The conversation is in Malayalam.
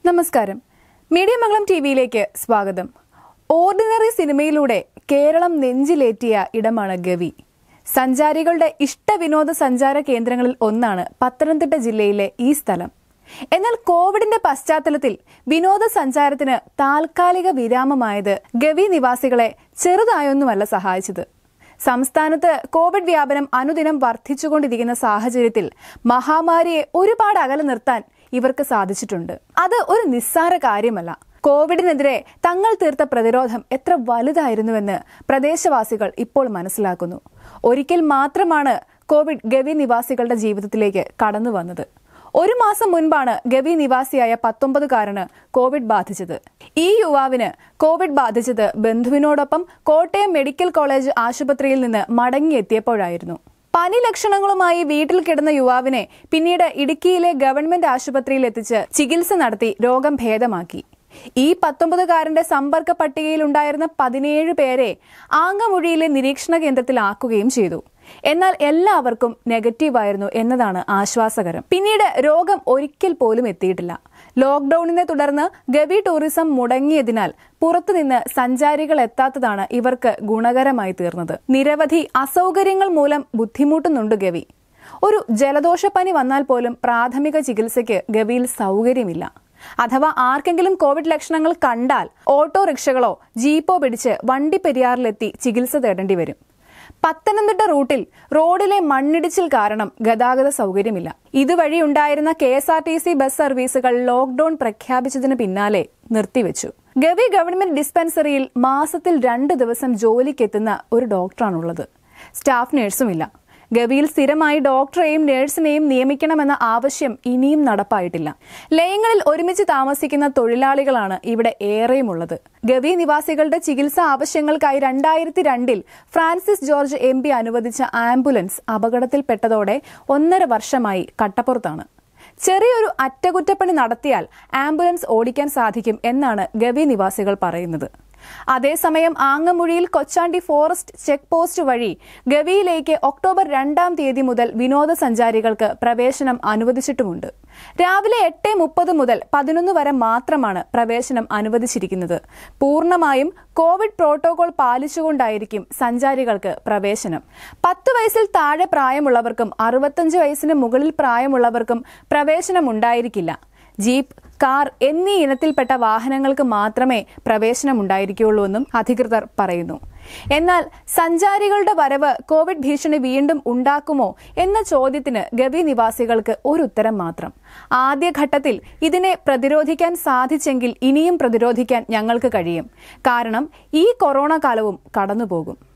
നമസ്കാരം മീഡിയ മംഗളം ടി വിയിലേക്ക് സ്വാഗതം ഓർഡിനറി സിനിമയിലൂടെ കേരളം നെഞ്ചിലേറ്റിയ ഇടമാണ് ഗവി സഞ്ചാരികളുടെ ഇഷ്ട വിനോദ സഞ്ചാര കേന്ദ്രങ്ങളിൽ ഒന്നാണ് പത്തനംതിട്ട ജില്ലയിലെ ഈ സ്ഥലം എന്നാൽ കോവിഡിന്റെ പശ്ചാത്തലത്തിൽ വിനോദസഞ്ചാരത്തിന് താൽക്കാലിക വിരാമമായത് ഗവി നിവാസികളെ ചെറുതായൊന്നുമല്ല സഹായിച്ചത് സംസ്ഥാനത്ത് കോവിഡ് വ്യാപനം അനുദിനം വർദ്ധിച്ചുകൊണ്ടിരിക്കുന്ന സാഹചര്യത്തിൽ മഹാമാരിയെ ഒരുപാട് അകലെ നിർത്താൻ ഇവർക്ക് സാധിച്ചിട്ടുണ്ട് അത് ഒരു നിസ്സാര കാര്യമല്ല കോവിഡിനെതിരെ തങ്ങൾ തീർത്ത പ്രതിരോധം എത്ര വലുതായിരുന്നുവെന്ന് പ്രദേശവാസികൾ ഇപ്പോൾ മനസ്സിലാക്കുന്നു ഒരിക്കൽ മാത്രമാണ് കോവിഡ് ഗവി നിവാസികളുടെ ജീവിതത്തിലേക്ക് കടന്നു വന്നത് ഒരു മാസം മുൻപാണ് ഗവി നിവാസിയായ പത്തൊമ്പതുകാരന് കോവിഡ് ബാധിച്ചത് ഈ യുവാവിന് കോവിഡ് ബാധിച്ചത് ബന്ധുവിനോടൊപ്പം കോട്ടയം മെഡിക്കൽ കോളേജ് ആശുപത്രിയിൽ നിന്ന് മടങ്ങിയെത്തിയപ്പോഴായിരുന്നു പനി ലക്ഷണങ്ങളുമായി വീട്ടിൽ കിടന്ന യുവാവിനെ പിന്നീട് ഇടുക്കിയിലെ ഗവൺമെന്റ് ആശുപത്രിയിൽ എത്തിച്ച് ചികിത്സ നടത്തി രോഗം ഭേദമാക്കി ഈ പത്തൊമ്പതുകാരന്റെ സമ്പർക്ക പട്ടികയിൽ ഉണ്ടായിരുന്ന പതിനേഴ് പേരെ ആങ്ങമൊഴിയിലെ നിരീക്ഷണ കേന്ദ്രത്തിലാക്കുകയും ചെയ്തു എന്നാൽ എല്ലാവർക്കും നെഗറ്റീവായിരുന്നു എന്നതാണ് ആശ്വാസകരം പിന്നീട് രോഗം ഒരിക്കൽ പോലും എത്തിയിട്ടില്ല ലോക്ഡൌണിനെ തുടർന്ന് ഗവി ടൂറിസം മുടങ്ങിയതിനാൽ പുറത്തുനിന്ന് സഞ്ചാരികൾ എത്താത്തതാണ് ഇവർക്ക് ഗുണകരമായി തീർന്നത് നിരവധി അസൗകര്യങ്ങൾ മൂലം ബുദ്ധിമുട്ടുന്നുണ്ട് ഗവി ഒരു ജലദോഷപ്പനി വന്നാൽ പോലും പ്രാഥമിക ചികിത്സയ്ക്ക് ഗവിയിൽ സൗകര്യമില്ല അഥവാ ആർക്കെങ്കിലും കോവിഡ് ലക്ഷണങ്ങൾ കണ്ടാൽ ഓട്ടോറിക്ഷകളോ ജീപ്പോ പിടിച്ച് വണ്ടിപ്പെരിയാറിലെത്തി ചികിത്സ തേടേണ്ടി വരും പത്തനംതിട്ട റൂട്ടിൽ റോഡിലെ മണ്ണിടിച്ചിൽ കാരണം ഗതാഗത സൗകര്യമില്ല ഇതുവഴി ഉണ്ടായിരുന്ന K S R T C bus സർവീസുകൾ ലോക്ഡൌൺ പ്രഖ്യാപിച്ചതിന് പിന്നാലെ നിർത്തിവെച്ചു ഗവി ഗവൺമെന്റ് ഡിസ്പെൻസറിയിൽ മാസത്തിൽ രണ്ട് ദിവസം ജോലിക്കെത്തുന്ന ഒരു ഡോക്ടറാണുള്ളത് സ്റ്റാഫ് നഴ്സുമില്ല ഗവിയിൽ സ്ഥിരമായി ഡോക്ടറെയും നഴ്സിനെയും നിയമിക്കണമെന്ന ആവശ്യം ഇനിയും നടപ്പായിട്ടില്ല ലയങ്ങളിൽ ഒരുമിച്ച് താമസിക്കുന്ന തൊഴിലാളികളാണ് ഇവിടെ ഏറെയുമുള്ളത് ഗവി നിവാസികളുടെ ചികിത്സാ ആവശ്യങ്ങൾക്കായി രണ്ടായിരത്തി രണ്ടിൽ ഫ്രാൻസിസ് ജോർജ് എം പി അനുവദിച്ച ആംബുലൻസ് അപകടത്തിൽപ്പെട്ടതോടെ ഒന്നര വർഷമായി കട്ടപ്പുറത്താണ് ചെറിയൊരു അറ്റകുറ്റപ്പണി നടത്തിയാൽ ആംബുലൻസ് ഓടിക്കാൻ സാധിക്കും എന്നാണ് ഗവി നിവാസികൾ പറയുന്നത് അതേസമയം ആങ്ങമുഴിയിൽ കൊച്ചാണ്ടി ഫോറസ്റ്റ് ചെക്ക് പോസ്റ്റ് വഴി ഗവിയിലേക്ക് ഒക്ടോബർ രണ്ടാം തീയതി മുതൽ വിനോദസഞ്ചാരികൾക്ക് പ്രവേശനം അനുവദിച്ചിട്ടുമുണ്ട് രാവിലെ എട്ട് മുപ്പത് മുതൽ പതിനൊന്ന് വരെ മാത്രമാണ് പ്രവേശനം അനുവദിച്ചിരിക്കുന്നത് പൂർണ്ണമായും കോവിഡ് പ്രോട്ടോകോൾ പാലിച്ചുകൊണ്ടായിരിക്കും സഞ്ചാരികൾക്ക് പ്രവേശനം പത്ത് വയസ്സിൽ താഴെ പ്രായമുള്ളവർക്കും അറുപത്തഞ്ച് വയസ്സിന് മുകളിൽ പ്രായമുള്ളവർക്കും പ്രവേശനം ഉണ്ടായിരിക്കില്ല ജീപ്പ് കാർ എന്നീ ഇനത്തിൽപ്പെട്ട വാഹനങ്ങൾക്ക് മാത്രമേ പ്രവേശനം ഉണ്ടായിരിക്കുകയുള്ളൂ എന്നും അധികൃതർ പറയുന്നു എന്നാൽ സഞ്ചാരികളുടെ വരവ് കോവിഡ് ഭീഷണി വീണ്ടും ഉണ്ടാക്കുമോ എന്ന ചോദ്യത്തിന് ഗവി നിവാസികൾക്ക് ഒരു ഉത്തരം മാത്രം ആദ്യഘട്ടത്തിൽ ഇതിനെ പ്രതിരോധിക്കാൻ സാധിച്ചെങ്കിൽ ഇനിയും പ്രതിരോധിക്കാൻ ഞങ്ങൾക്ക് കഴിയും കാരണം ഈ കൊറോണ കാലവും കടന്നുപോകും